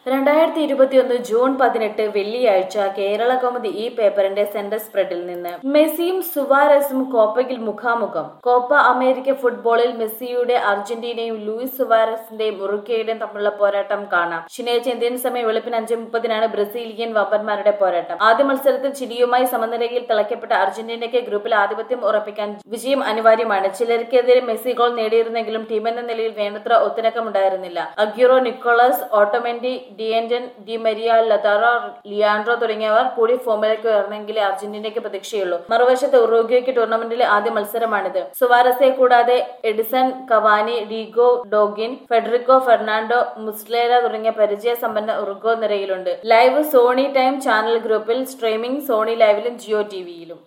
രണ്ടായിരത്തി ഇരുപത്തിയൊന്ന് ജൂൺ പതിനെട്ട് വെള്ളിയാഴ്ച കേരള കൗമുദി ഈ പേപ്പറിന്റെ സെന്റർ സ്പ്രെഡിൽ നിന്ന് മെസ്സിയും സുവാരസും കോപ്പയിൽ മുഖാമുഖം കോപ്പ അമേരിക്ക ഫുട്ബോളിൽ മെസ്സിയുടെ അർജന്റീനയും ലൂയിസ് സുവാരസിന്റെയും ഉറുഗ്വേയുടെയും തമ്മിലുള്ള പോരാട്ടം കാണാം ശനിയാഴ്ച ഇന്ത്യൻ സമയം വെളുപ്പിന് അഞ്ച് മുപ്പതിനാണ് ബ്രസീലിയൻ വമ്പന്മാരുടെ പോരാട്ടം ആദ്യ മത്സരത്തിൽ ചിലിയുമായി സമനിലയിൽ തിളക്കപ്പെട്ട അർജന്റീനയ്ക്ക് ഗ്രൂപ്പിൽ ആധിപത്യം ഉറപ്പിക്കാൻ വിജയം അനിവാര്യമാണ് ചിലർക്കെതിരെ മെസ്സി ഗോൾ നേടിയിരുന്നെങ്കിലും ടീമെന്ന നിലയിൽ വേണ്ടത്ര ഒത്തിണക്കമുണ്ടായിരുന്നില്ല അഗ്യൂറോ നിക്കോളസ് ഓട്ടോമെന്റി ഡിയൻഡൻ ഡി മരിയ ലതാറോ ലിയാൻഡ്രോ തുടങ്ങിയവർ കൂടി ഫോമിലേക്ക് ഉയർന്നെങ്കിലേ അർജന്റീനയ്ക്ക് പ്രതീക്ഷയുള്ളൂ മറുവശത്ത് ഉറുഗ്വേക്ക് ടൂർണമെന്റിലെ ആദ്യ മത്സരമാണിത് സുവാരസെ കൂടാതെ എഡിസൺ കവാനി ഡീഗോ ഡോഗിൻ ഫെഡറിക്കോ ഫെർണാണ്ടോ മുസ്ലേര തുടങ്ങിയ പരിചയ സമ്പന്ന ഉറുഗോ നിരയിലുണ്ട് ലൈവ് സോണി ടൈം ചാനൽ ഗ്രൂപ്പിൽ സ്ട്രീമിംഗ് സോണി ലൈവിലും ജിയോ ടിവിയിലും